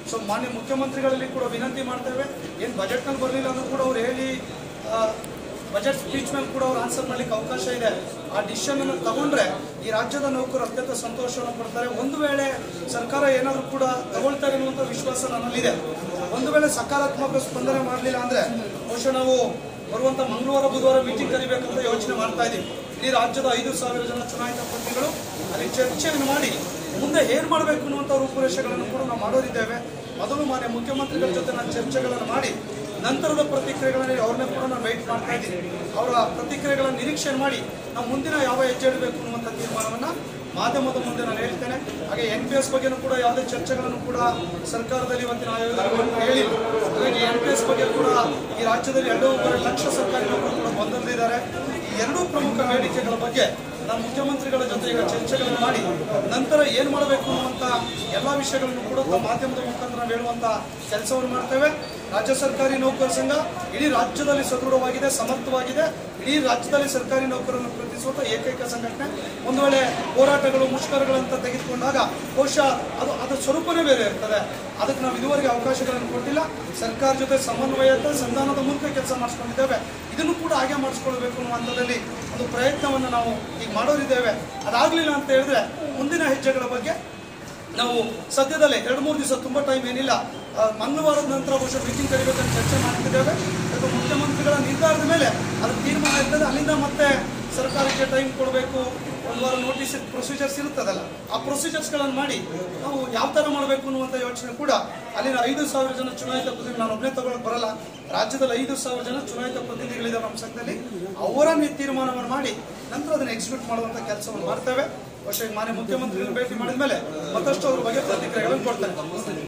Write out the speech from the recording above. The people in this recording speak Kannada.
ಸೊ ಮಾನ್ಯ ಮುಖ್ಯಮಂತ್ರಿಗಳಲ್ಲಿ ಕೂಡ ವಿನಂತಿ ಮಾಡ್ತೇವೆ ಏನು ಬಜೆಟ್ನಲ್ಲಿ ಬರಲಿಲ್ಲ ಅಂದ್ರೂ ಕೂಡ ಅವ್ರು ಹೇಳಿ ಆ, ಬಜೆಟ್ ಸ್ಪೀಚ್ ಮೇಲೆ ಕೂಡ ಅವ್ರು ಆನ್ಸರ್ ಮಾಡ್ಲಿಕ್ಕೆ ಅವಕಾಶ ಇದೆ ಆ ಡಿಸಿಷನ್ ಅನ್ನು ತಗೊಂಡ್ರೆ ಈ ರಾಜ್ಯದ ನೌಕರು ಅತ್ಯಂತ ಸಂತೋಷವನ್ನು ಪಡ್ತಾರೆ ಒಂದು ವೇಳೆ ಸರ್ಕಾರ ಏನಾದರೂ ಕೂಡ ತಗೊಳ್ತಾರೆ ಅನ್ನುವಂಥ ವಿಶ್ವಾಸ ನನ್ನಲ್ಲಿದೆ ಒಂದು ವೇಳೆ ಸಕಾರಾತ್ಮಕ ಸ್ಪಂದನೆ ಮಾಡಲಿಲ್ಲ ಅಂದ್ರೆ ಬಹುಶಃ ನಾವು ಬರುವಂತ ಮಂಗಳವಾರ ಬುಧವಾರ ಮೀಟಿಂಗ್ ಕರಿಬೇಕಂತ ಯೋಚನೆ ಮಾಡ್ತಾ ಇದ್ದೀವಿ ಇಡೀ ರಾಜ್ಯದ ಐದು ಸಾವಿರ ಜನ ಚುನಾಯಿತ ಪ್ರತಿನಿಧಿಗಳು ಅಲ್ಲಿ ಚರ್ಚೆಯನ್ನು ಮಾಡಿ ಮುಂದೆ ಏನ್ ಮಾಡಬೇಕು ಅನ್ನುವಂಥ ರೂಪುರೇಷೆಗಳನ್ನು ಕೂಡ ನಾವು ಮಾಡೋರಿದ್ದೇವೆ ಮೊದಲು ಮಾನ್ಯ ಮುಖ್ಯಮಂತ್ರಿಗಳ ಜೊತೆ ನಾನು ಚರ್ಚೆಗಳನ್ನು ಮಾಡಿ ನಂತರದ ಪ್ರತಿಕ್ರಿಯೆಗಳನ್ನು ಅವ್ರನ್ನ ಕೂಡ ನಾನು ವೆಯ್ಟ್ ಮಾಡ್ತಾ ಇದ್ದೀನಿ ಅವರ ಪ್ರತಿಕ್ರಿಯೆಗಳನ್ನು ನಿರೀಕ್ಷೆ ಮಾಡಿ ನಾವು ಮುಂದಿನ ಯಾವ ಹೆಜ್ಜೆ ಇಡಬೇಕು ಅನ್ನುವಂಥ ತೀರ್ಮಾನವನ್ನ ಮಾಧ್ಯಮದ ಮುಂದೆ ನಾನು ಹೇಳ್ತೇನೆ ಹಾಗೆ ಎನ್ ಪಿ ಎಸ್ ಬಗ್ಗೆನೂ ಕೂಡ ಯಾವುದೇ ಚರ್ಚೆಗಳನ್ನು ಕೂಡ ಸರ್ಕಾರದಲ್ಲಿ ಇವತ್ತಿನ ಆಯೋಗದಲ್ಲಿ ಹೇಳಿಲ್ಲ ಹಾಗಾಗಿ ಎನ್ ಪಿ ಎಸ್ ಬಗ್ಗೆ ಕೂಡ ಈ ರಾಜ್ಯದಲ್ಲಿ ಎರಡೂವರೆ ಲಕ್ಷ ಸರ್ಕಾರಿ ನೌಕರರು ಕೂಡ ಬಂದಲ್ಲಿದ್ದಾರೆ ಈ ಎರಡೂ ಪ್ರಮುಖ ಬೇಡಿಕೆಗಳ ಬಗ್ಗೆ ನಾನು ಮುಖ್ಯಮಂತ್ರಿಗಳ ಜೊತೆ ಈಗ ಚರ್ಚೆಗಳನ್ನು ಮಾಡಿ ನಂತರ ಏನು ಮಾಡಬೇಕು ಅನ್ನುವಂಥ ಎಲ್ಲ ವಿಷಯಗಳನ್ನು ಕೂಡ ತಮ್ಮ ಮಾಧ್ಯಮದ ಮುಖಾಂತರ ನಾವು ಹೇಳುವಂಥ ಕೆಲಸವನ್ನು ಮಾಡ್ತೇವೆ ರಾಜ್ಯ ಸರ್ಕಾರಿ ನೌಕರ ಸಂಘ ಇಡೀ ರಾಜ್ಯದಲ್ಲಿ ಸದೃಢವಾಗಿದೆ ಸಮರ್ಥವಾಗಿದೆ ಇಡೀ ರಾಜ್ಯದಲ್ಲಿ ಸರ್ಕಾರಿ ನೌಕರರನ್ನು ಪ್ರತಿಸುವಂಥ ಏಕೈಕ ಸಂಘಟನೆ ಒಂದು ವೇಳೆ ಹೋರಾಟಗಳು ಮುಷ್ಕರಗಳಂತ ತೆಗೆದುಕೊಂಡಾಗ ಬಹುಶಃ ಅದು ಅದರ ಸ್ವರೂಪನೇ ಬೇರೆ ಇರ್ತದೆ ಅದಕ್ಕೆ ನಾವು ಇದುವರೆಗೆ ಅವಕಾಶಗಳನ್ನು ಕೊಟ್ಟಿಲ್ಲ ಸರ್ಕಾರ ಜೊತೆ ಸಮನ್ವಯತೆ ಸಂಧಾನದ ಮೂಲಕ ಕೆಲಸ ಮಾಡಿಸ್ಕೊಂಡಿದ್ದೇವೆ ಇದನ್ನು ಕೂಡ ಹಾಗೆ ಮಾಡಿಸ್ಕೊಳ್ಬೇಕು ಅನ್ನೋ ಹಂತದಲ್ಲಿ ಒಂದು ಪ್ರಯತ್ನವನ್ನು ನಾವು ಈಗ ಮಾಡೋರಿದ್ದೇವೆ ಅದಾಗಲಿಲ್ಲ ಅಂತ ಹೇಳಿದ್ರೆ ಮುಂದಿನ ಹೆಜ್ಜೆಗಳ ಬಗ್ಗೆ ನಾವು ಸದ್ಯದಲ್ಲೇ ಎರಡು ಮೂರು ದಿವಸ ತುಂಬ ಟೈಮ್ ಏನಿಲ್ಲ ಆ, ಮಂಗಳವಾರದ ನಂತರ ಬಹುಶಃ ಮೀಟಿಂಗ್ ಕರಿಬೇಕಂತ ಚರ್ಚೆ ಮಾಡ್ತಿದ್ದೇವೆ ಅದು ಮುಖ್ಯಮಂತ್ರಿಗಳ ನಿರ್ಧಾರದ ಮೇಲೆ ಅದು ತೀರ್ಮಾನ ಇರ್ತದೆ ಅಲ್ಲಿಂದ ಮತ್ತೆ ಸರ್ಕಾರಕ್ಕೆ ಟೈಮ್ ಕೊಡಬೇಕು ಒಂದು ವಾರ ನೋಟಿಸ್ ಪ್ರೊಸೀಜರ್ಸ್ ಇರುತ್ತದಲ್ಲ ಆ ಪ್ರೊಸೀಜರ್ಸ್ಗಳನ್ನು ಮಾಡಿ ನಾವು ಯಾವ ಥರ ಮಾಡಬೇಕು ಅನ್ನುವಂಥ ಯೋಚನೆ ಕೂಡ ಅಲ್ಲಿನ ಐದು ಸಾವಿರ ಜನ ಚುನಾಯಿತ ಪ್ರತಿನಿಧಿ ನಾನು ಒಬ್ಬನೇ ತಗೊಳಕ್ ಬರಲ್ಲ ರಾಜ್ಯದಲ್ಲಿ ಐದು ಸಾವಿರ ಜನ ಚುನಾಯಿತ ಪ್ರತಿನಿಧಿಗಳಿದ್ದಾರೆ ನಮ್ಮ ಸಂಘದಲ್ಲಿ ಅವರ ನಿ- ತೀರ್ಮಾನವನ್ನು ಮಾಡಿ ನಂತರ ಅದನ್ನು ಎಕ್ಸಿಕ್ಯೂಟ್ ಮಾಡುವಂಥ ಕೆಲಸವನ್ನು ಮಾಡ್ತೇವೆ ಬಹುಶಃ ಈಗ ಮಾನ್ಯ ಮುಖ್ಯಮಂತ್ರಿಗಳು ಭೇಟಿ ಮಾಡಿದ ಮೇಲೆ ಮತ್ತಷ್ಟು ಅದ್ರ ಬಗ್ಗೆ ಪ್ರತಿಕ್ರಿಯೆಗಳನ್ನು ಕೊಡ್ತಾರೆ